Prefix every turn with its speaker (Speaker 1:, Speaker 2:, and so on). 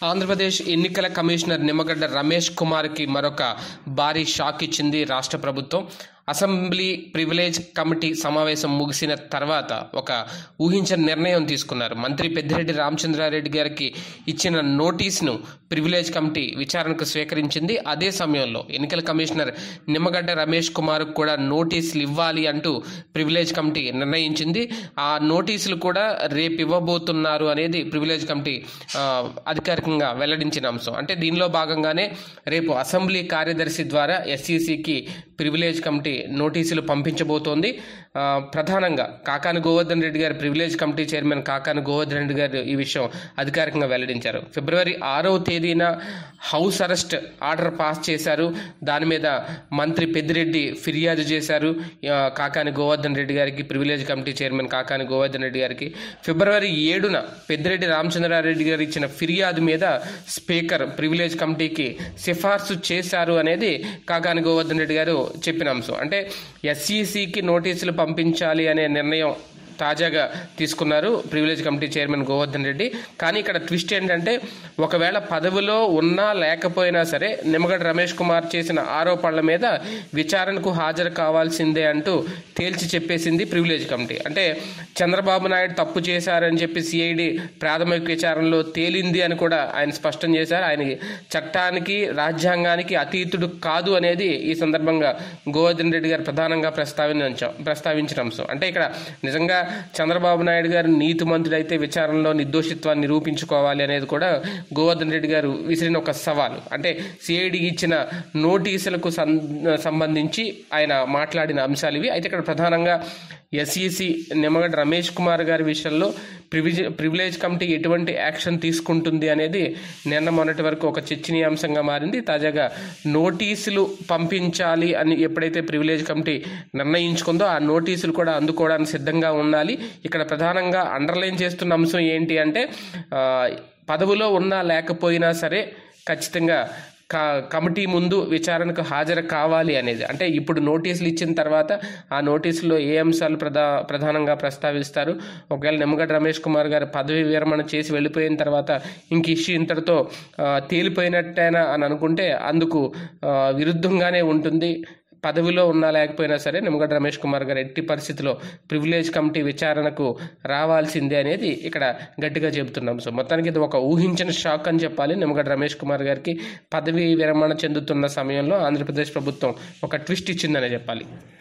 Speaker 1: ఆంధ్రప్రదేశ్ ఎన్నికల కమిషనర్ నిమ్మగడ్డ రమేష్ కుమార్కి మరొక భారీ షాక్ ఇచ్చింది రాష్ట్ర ప్రభుత్వం అసెంబ్లీ ప్రివిలేజ్ కమిటీ సమావేశం ముగిసిన తర్వాత ఒక ఊహించని నిర్ణయం తీసుకున్నారు మంత్రి పెద్దిరెడ్డి రామచంద్రారెడ్డి గారికి ఇచ్చిన నోటీసును ప్రివిలేజ్ కమిటీ విచారణకు స్వీకరించింది అదే సమయంలో ఎన్నికల కమిషనర్ నిమ్మగడ్డ రమేష్ కుమార్ కూడా నోటీసులు ఇవ్వాలి అంటూ ప్రివిలేజ్ కమిటీ నిర్ణయించింది ఆ నోటీసులు కూడా రేపు ఇవ్వబోతున్నారు అనేది ప్రివిలేజ్ కమిటీ ఆ, అధికారికంగా వెల్లడించిన అంశం అంటే దీనిలో భాగంగానే రేపు అసెంబ్లీ కార్యదర్శి ద్వారా ఎస్ఈసికి ప్రివిలేజ్ కమిటీ నోటీసులు పంపించబోతోంది ఆ, ప్రధానంగా Kakani Govardhan Reddy garu privilege committee chairman Kakani Govardhan Reddy garu ఈ విషయం అధికారికంగా వెల్లడించారు ఫిబ్రవరి ఆరవ తేదీన హౌస్ అరెస్ట్ ఆర్డర్ పాస్ చేశారు దాని మీద మంత్రి పెద్దిరెడ్డి ఫిర్యాదు చేశారు ఆ, కాకాని గోవర్ధన్ రెడ్డి గారికి privilege committee chairman Kakani Govardhan Reddy గారికి ఫిబ్రవరి ఏడున పెద్దిరెడ్డి రామచంద్రారెడ్డి గారు ఇచ్చిన ఫిర్యాదు మీద స్పీకర్ ప్రివిలేజ్ కమిటీకి సిఫార్సు చేశారు అనేది కాకాని గోవర్ధన్ రెడ్డి గారు చెప్పిన అంశం అంటే ఎస్ఈసికి నోటీసులు పంపించాలి అనే నిర్ణయం తాజాగా తీసుకున్నారు privilege committee chairman Govardhan Reddy కానీ ఇక్కడ ట్విస్ట్ ఏంటంటే ఒకవేళ పదవిలో ఉన్నా లేకపోయినా సరే నిమ్మగడ్డ రమేష్ కుమార్ చేసిన ఆరోపణల మీద విచారణకు హాజరు కావాల్సిందే అంటూ తేల్చి చెప్పేసింది ప్రివిలేజ్ కమిటీ అంటే చంద్రబాబు నాయుడు తప్పు చేశారని చెప్పి సిఐడి ప్రాథమిక విచారణలో తేలింది అని కూడా ఆయన స్పష్టం చేశారు ఆయనకి చట్టానికి రాజ్యాంగానికి అతీతుడు కాదు అనేది ఈ సందర్భంగా గోవర్ధన్ రెడ్డి గారు ప్రధానంగా ప్రస్తావించ ప్రస్తావించిన అంశం అంటే ఇక్కడ నిజంగా చంద్రబాబు నాయుడు గారు నీతిమంతుడైతే విచారణలో నిర్దోషిత్వాన్ని నిరూపించుకోవాలి అనేది కూడా గోవర్ధన్ రెడ్డి గారు విసిరిన ఒక సవాలు అంటే సిఐడికి ఇచ్చిన నోటీసులకు సం- సంబంధించి ఆయన మాట్లాడిన అంశాలు ఇవి అయితే ఇక్కడ ప్రధానంగా ఎస్ఈసి నిమ్మగడ్డ రమేష్ కుమార్ గారి విషయంలో ప్రివిజ ప్రివిలేజ్ కమిటీ ఎటువంటి యాక్షన్ తీసుకుంటుంది అనేది నిన్న మొన్నటి వరకు ఒక చర్చనీయాంశంగా మారింది తాజాగా నోటీసులు పంపించాలి అని ఎప్పుడైతే ప్రివిలేజ్ కమిటీ నిర్ణయించుకుందో ఆ నోటీసులు కూడా అందుకోవడానికి సిద్ధంగా ఉండాలి ఇక్కడ ప్రధానంగా అండర్లైన్ చేస్తున్న అంశం ఏంటి అంటే ఆ, పదవిలో ఉన్నా లేకపోయినా సరే ఖచ్చితంగా క కమిటీ ముందు విచారణకు హాజరు కావాలి అనేది అంటే ఇప్పుడు నోటీసులు ఇచ్చిన తర్వాత ఆ నోటీసులో ఏ అంశాలు ప్రధా ప్రధానంగా ప్రస్తావిస్తారు ఒకవేళ నిమ్మగడ్డ రమేష్ కుమార్ గారు పదవి విరమణ చేసి వెళ్ళిపోయిన తర్వాత ఇంక ఇష్యూ ఇంతటితో ఆ, తేలిపోయినట్టేనా అని అనుకుంటే అందుకు ఆ, విరుద్ధంగానే ఉంటుంది పదవిలో ఉన్నా లేకపోయినా సరే నిమ్మగడ్డ రమేష్ కుమార్ గారు ఎట్టి పరిస్థితిలో ప్రివిలేజ్ కమిటీ విచారణకు రావాల్సిందే అనేది ఇక్కడ గట్టిగా చెబుతున్నాం సో మొత్తానికి ఇది ఒక ఊహించిన షాక్ అని చెప్పాలి నిమ్మగడ్డ రమేష్ కుమార్ గారికి పదవి విరమణ చెందుతున్న సమయంలో ఆంధ్రప్రదేశ్ ప్రభుత్వం ఒక ట్విస్ట్ ఇచ్చిందనే చెప్పాలి